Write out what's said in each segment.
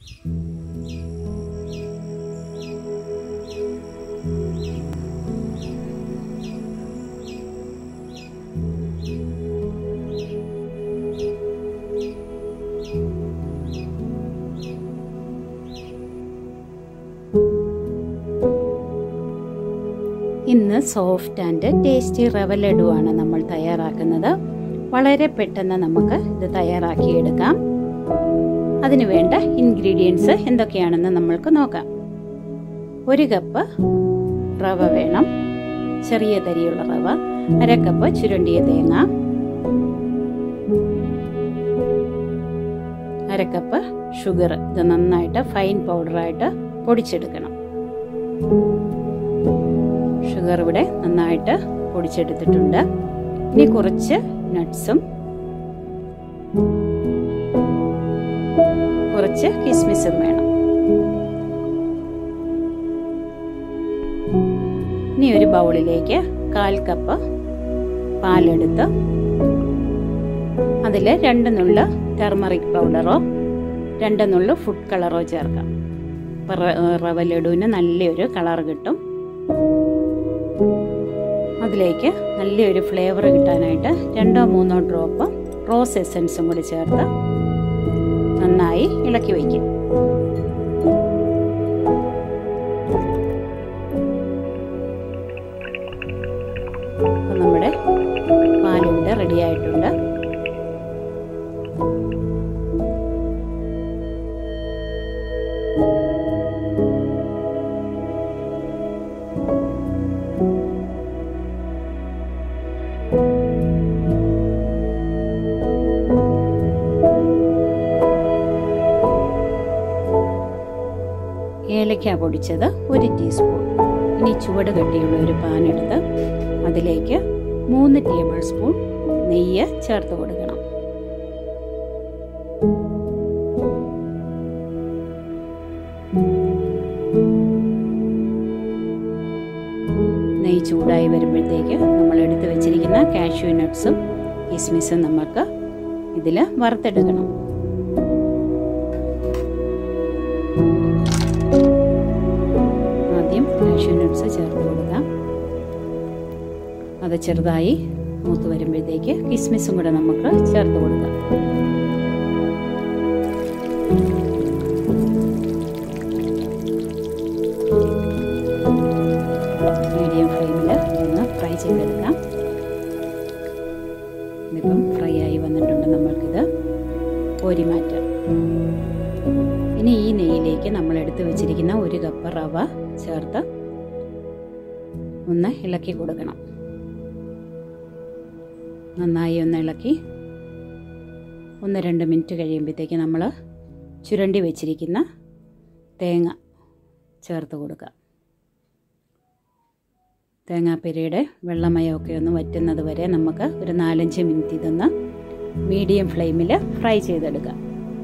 ഇന്ന് soft and tasty റവ ലഡുവാണ് നമ്മൾ തയ്യാറാക്കുന്നത് വളരെ പെട്ടെന്ന് നമുക്ക് ഇത് തയ്യാറാക്കിയെടുക്കാം അതിനു വേണ്ട ഇൻഗ്രീഡിയൻസ് എന്തൊക്കെയാണെന്ന് നമ്മൾക്ക് നോക്കാം ഒരു കപ്പ് റവ വേണം ചെറിയ തരിയുള്ള റവ അര കപ്പ് ചുരുണ്ടിയ തേങ്ങ അര കപ്പ് ഷുഗർ ഇത് നന്നായിട്ട് ഫൈൻ പൗഡറായിട്ട് പൊടിച്ചെടുക്കണം ഷുഗർ ഇവിടെ നന്നായിട്ട് പൊടിച്ചെടുത്തിട്ടുണ്ട് ഇനി കുറച്ച് നട്ട്സും കുറച്ച് കിസ്മിസും വേണം ഇനി ഒരു ബൗളിലേക്ക് കാൽ കപ്പ് പാലെടുത്ത് അതിൽ രണ്ട് നുള്ള ടെർമറിക് പൗഡറോ രണ്ട് നുള്ള ഫുഡ് കളറോ ചേർക്കാം റവ ലഡുവിന് നല്ലൊരു കളർ കിട്ടും അതിലേക്ക് നല്ലൊരു ഫ്ലേവർ കിട്ടാനായിട്ട് രണ്ടോ മൂന്നോ ഡ്രോപ്പ് റോസ് എസൻസും കൂടി ചേർത്ത് നന്നായി ഇളക്കി വയ്ക്കും അപ്പം നമ്മുടെ പാലിവിടെ റെഡി ആയിട്ടുണ്ട് ഏലക്ക പൊടിച്ചത് ഒരു ടീസ്പൂൺ ഇനി ചുവട് കട്ടിയുള്ള ഒരു പാൻ എടുത്ത് അതിലേക്ക് മൂന്ന് ടേബിൾ സ്പൂൺ നെയ്യ് ചേർത്ത് കൊടുക്കണം നെയ്യ് ചൂടായി വരുമ്പോഴത്തേക്ക് നമ്മൾ എടുത്തു വെച്ചിരിക്കുന്ന കാഷ്യൂ നട്ട്സും കിസ്മിസും നമുക്ക് ഇതിൽ വറുത്തെടുക്കണം ആദ്യം കാഷ്യൂ നട്ട്സ് ചേർത്ത് കൊടുക്കാം അത് ചെറുതായി മൂത്ത് വരുമ്പോഴത്തേക്ക് കിസ്മിസും കൂടെ നമുക്ക് ചേർത്ത് കൊടുക്കാം മീഡിയം ഫ്ലെയിമിൽ ഒന്ന് ഫ്രൈ ചെയ്തെടുക്കാം ഇതിപ്പം ഫ്രൈ ആയി വന്നിട്ടുണ്ട് നമ്മൾക്കിത് കോരി മാറ്റാം ഇനി ഈ നെയ്യിലേക്ക് നമ്മൾ എടുത്തു വെച്ചിരിക്കുന്ന ഒരു കപ്പ് റവ ചേർത്ത് ഒന്ന് ഇളക്കി കൊടുക്കണം നന്നായി ഒന്ന് ഇളക്കി ഒന്ന് രണ്ട് മിനിറ്റ് കഴിയുമ്പോഴത്തേക്ക് നമ്മൾ ചുരണ്ടി വെച്ചിരിക്കുന്ന തേങ്ങ ചേർത്ത് കൊടുക്കുക തേങ്ങാപ്പിരയുടെ വെള്ളമയമൊക്കെ ഒന്ന് വറ്റുന്നത് വരെ നമുക്ക് ഒരു നാലഞ്ച് മിനിറ്റ് ഇതൊന്ന് മീഡിയം ഫ്ലെയിമിൽ ഫ്രൈ ചെയ്തെടുക്കാം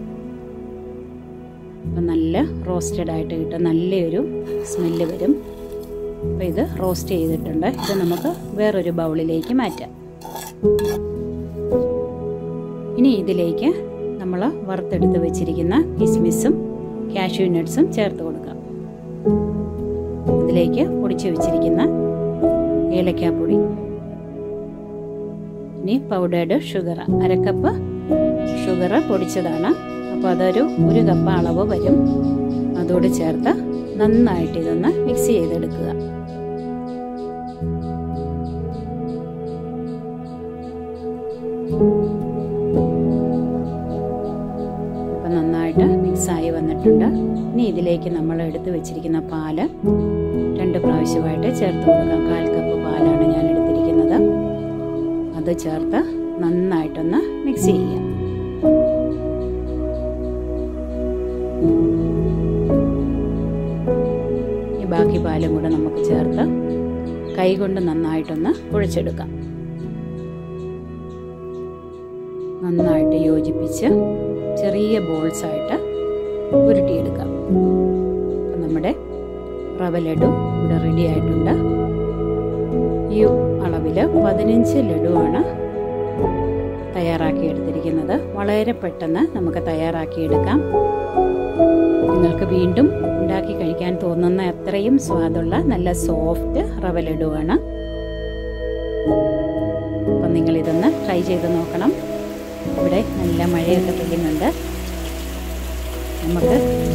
അപ്പം നല്ല റോസ്റ്റഡ് ആയിട്ട് കിട്ടും നല്ലൊരു സ്മെല്ല് വരും അപ്പോൾ ഇത് റോസ്റ്റ് ചെയ്തിട്ടുണ്ട് ഇത് നമുക്ക് വേറൊരു ബൗളിലേക്ക് മാറ്റാം ഇനി ഇതിലേക്ക് നമ്മൾ വറുത്തെടുത്ത് വെച്ചിരിക്കുന്ന കിസ്മിസും കാഷ്യൂ നട്ട്സും ചേർത്ത് കൊടുക്കാം ഇതിലേക്ക് പൊടിച്ചു വെച്ചിരിക്കുന്ന ഏലക്കാപ്പൊടി ഇനി പൗഡേർഡ് ഷുഗർ അരക്കപ്പ് ഷുഗർ പൊടിച്ചതാണ് അപ്പോൾ അതൊരു ഒരു കപ്പ് അളവ് വരും അതോട് ചേർത്ത് നന്നായിട്ട് ഇതൊന്ന് മിക്സ് ചെയ്തെടുക്കുക അപ്പം നന്നായിട്ട് മിക്സായി വന്നിട്ടുണ്ട് ഇനി ഇതിലേക്ക് നമ്മൾ എടുത്തു വെച്ചിരിക്കുന്ന പാല് രണ്ട് പ്രാവശ്യമായിട്ട് ചേർത്ത് കൊടുക്കാം കാൽ കപ്പ് പാലാണ് ഞാൻ എടുത്തിരിക്കുന്നത് അത് ചേർത്ത് നന്നായിട്ടൊന്ന് മിക്സ് ചെയ്യാം ഈ ബാക്കി പാലും കൂടെ നമുക്ക് ചേർത്ത് കൈകൊണ്ട് നന്നായിട്ടൊന്ന് കുഴച്ചെടുക്കാം നന്നായിട്ട് യോജിപ്പിച്ച് ചെറിയ ബോൾസായിട്ട് ഉരുട്ടിയെടുക്കാം അപ്പം നമ്മുടെ റവ ലഡു ഇവിടെ റെഡി ആയിട്ടുണ്ട് ഈ അളവിൽ പതിനഞ്ച് ലഡുവാണ് തയ്യാറാക്കി എടുത്തിരിക്കുന്നത് വളരെ പെട്ടെന്ന് നമുക്ക് തയ്യാറാക്കിയെടുക്കാം വീണ്ടും ഉണ്ടാക്കി കഴിക്കാൻ തോന്നുന്ന അത്രയും സ്വാദുള്ള നല്ല സോഫ്റ്റ് റവ ലഡുവാണ് അപ്പം നിങ്ങളിതൊന്ന് ട്രൈ ചെയ്ത് നോക്കണം ഇവിടെ നല്ല മഴയൊക്കെ പെയ്യുന്നുണ്ട് നമുക്ക്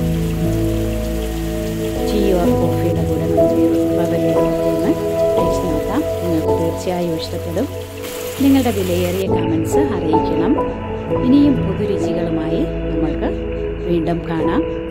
ടീ ഓർ കോഫിയുടെ കൂടെ നമുക്ക് ഈ റവ ലഡു ഒന്ന് കഴിച്ച് നോക്കാം നിങ്ങൾക്ക് തീർച്ചയായും ഇഷ്ടപ്പെടും നിങ്ങളുടെ വിലയേറിയ കമൻസ് അറിയിക്കണം ഇനിയും പുതുരുചികളുമായി നമ്മൾക്ക് വീണ്ടും കാണാം